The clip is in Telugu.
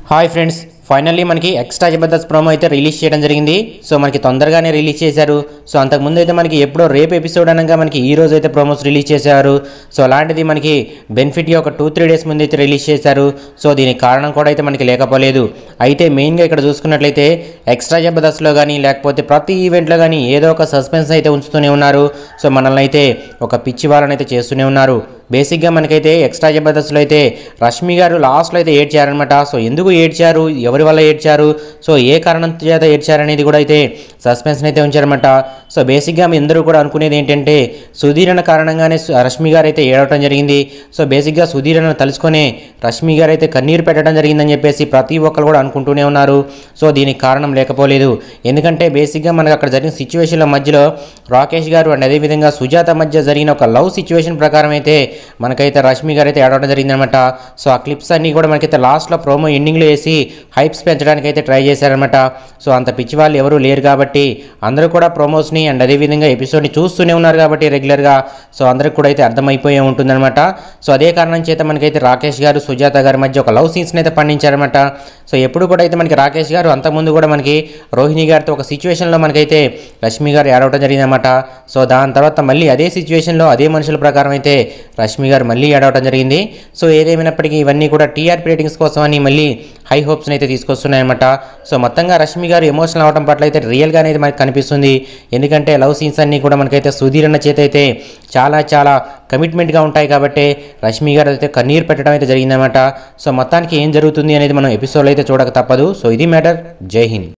హాయ్ ఫ్రెండ్స్ ఫైనల్లీ మనకి ఎక్స్ట్రా జబర్దస్త్ ప్రోమో అయితే రిలీజ్ చేయడం జరిగింది సో మనకి తొందరగానే రిలీజ్ చేశారు సో అంతకుముందు అయితే మనకి ఎప్పుడో రేపు ఎపిసోడ్ అనగా మనకి ఈ రోజు అయితే ప్రోమోస్ రిలీజ్ చేశారు సో అలాంటిది మనకి బెనిఫిట్ ఒక టూ త్రీ డేస్ ముందు అయితే రిలీజ్ చేశారు సో దీనికి కారణం కూడా అయితే మనకి లేకపోలేదు అయితే మెయిన్గా ఇక్కడ చూసుకున్నట్లయితే ఎక్స్ట్రా జబర్దస్త్లో కానీ లేకపోతే ప్రతి ఈవెంట్లో కానీ ఏదో ఒక సస్పెన్స్ అయితే ఉంచుతూనే ఉన్నారు సో మనల్ని అయితే ఒక పిచ్చి వాళ్ళని అయితే చేస్తూనే ఉన్నారు బేసిక్గా మనకైతే ఎక్స్ట్రా జబర్దస్త్లో అయితే రష్మి గారు లాస్ట్లో అయితే ఏడ్చారనమాట సో ఎందుకు ఏడ్చారు ఎవరి వల్ల ఏడ్చారు సో ఏ కారణం చేత ఏడ్చారనేది కూడా అయితే సస్పెన్స్ అయితే ఉంచారనమాట సో బేసిక్గా మీ అందరూ కూడా అనుకునేది ఏంటంటే సుధీరణ కారణంగానే సు- రష్మి గారు అయితే ఏడవటం జరిగింది సో బేసిక్గా సుధీరణ తలుచుకొని రష్మి గారు అయితే కన్నీరు పెట్టడం జరిగిందని చెప్పేసి ప్రతి ఒక్కరు కూడా అనుకుంటూనే ఉన్నారు సో దీనికి కారణం లేకపోలేదు ఎందుకంటే బేసిక్గా మనకు అక్కడ జరిగిన సిచ్యువేషన్ల మధ్యలో రాకేష్ గారు అండ్ అదేవిధంగా సుజాత మధ్య జరిగిన ఒక లవ్ సిచ్యువేషన్ ప్రకారం అయితే మనకైతే రష్మి గారు అయితే ఏడవడం జరిగిందనమాట సో ఆ క్లిప్స్ అన్నీ కూడా మనకైతే లాస్ట్లో ప్రోమో ఎండింగ్లో వేసి హైప్స్ పెంచడానికి అయితే ట్రై చేశారనమాట సో అంత పిచ్చి వాళ్ళు ఎవరు లేరు కాబట్టి అందరూ కూడా ప్రోమోస్ని అండ్ అదేవిధంగా ఎపిసోడ్ని చూస్తూనే ఉన్నారు కాబట్టి రెగ్యులర్గా సో అందరికి కూడా అయితే అర్థమైపోయే ఉంటుందన్నమాట సో అదే కారణం చేత మనకైతే రాకేష్ గారు సుజాత గారి మధ్య ఒక లవ్ సీన్స్ని అయితే పండించారనమాట సో ఎప్పుడు కూడా అయితే మనకి రాకేష్ గారు అంతకుముందు కూడా మనకి రోహిణి గారితో ఒక సిచ్యువేషన్లో మనకైతే లక్ష్మి గారు ఏడవడం జరిగిందన్నమాట సో దాని తర్వాత మళ్ళీ అదే సిచ్యువేషన్లో అదే మనుషుల ప్రకారం అయితే రష్మి గారు మళ్ళీ ఏడవడం జరిగింది సో ఏదేమైనప్పటికీ ఇవన్నీ కూడా టీఆర్పీ రేటింగ్స్ కోసం అని మళ్ళీ హై హోప్స్ని అయితే తీసుకొస్తున్నాయన్నమాట సో మొత్తంగా రష్మి గారు ఎమోషనల్ అవడం పట్ల అయితే రియల్గా అనేది మనకి కనిపిస్తుంది ఎందుకంటే లవ్ సీన్స్ అన్నీ కూడా మనకైతే సుధీరణ చేత అయితే చాలా చాలా కమిట్మెంట్గా ఉంటాయి కాబట్టి రష్మి గారు అయితే కన్నీరు పెట్టడం అయితే జరిగిందన్నమాట సో మొత్తానికి ఏం జరుగుతుంది అనేది మనం ఎపిసోడ్లో అయితే చూడక తప్పదు సో ఇది మ్యాటర్ జై హింద్